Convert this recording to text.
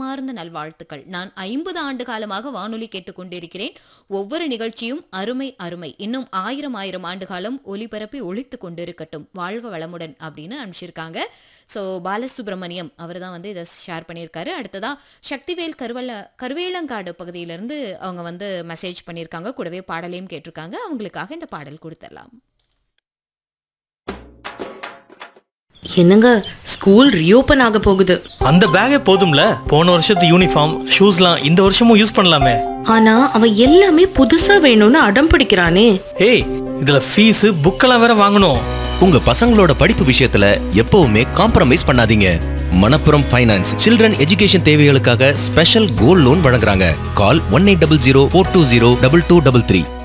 மனமார்ந்த நல்வாழ்த்துக்கள் நான் ஐம்பது ஆண்டு காலமாக வானொலி கேட்டுக்கொண்டிருக்கிறேன் ஒவ்வொரு நிகழ்ச்சியும் அருமை அருமை இன்னும் ஆயிரம் ஆயிரம் ஆண்டு காலம் ஒலிபரப்பி ஒழித்து கொண்டிருக்கட்டும் வாழ்க வளமுடன் அப்படின்னு அனுப்பிச்சிருக்காங்க ஸோ பாலசுப்ரமணியம் அவர் தான் வந்து இதை ஷேர் பண்ணியிருக்காரு அடுத்ததா சக்திவேல் கருவல கருவேலங்காடு பகுதியிலேருந்து அவங்க வந்து மெசேஜ் பண்ணியிருக்காங்க கூடவே பாடலையும் கேட்டிருக்காங்க அவங்களுக்காக இந்த பாடல் கொடுத்துடலாம் என்னங்க ஸ்கூல் ரீஓபன் ஆக போகுது அந்த பேக்கே போதும்ல போன வருஷத்து யூனிஃபார்ம் ஷூஸ்லாம் இந்த வருஷமும் யூஸ் பண்ணலாமே ஆனா அவன் எல்லாமே புதுசா வேணும்னு அடம் பிடிக்கிறானே ஏய் இதுல ஃபீஸ் புக்கெல்லாம் வேற வாங்கணும் உங்க பசங்களோட படிப்பு விஷயத்துல எப்பவுமே காம்ப்ரமைஸ் பண்ணாதீங்க மணப்புரம் ஃபைனான்ஸ் சில்ட்ரன் எஜுகேஷன் தேவைகளுக்காக ஸ்பெஷல் கோல்ட் லோன் வழங்குறாங்க call one eight double zero four two zero double two double three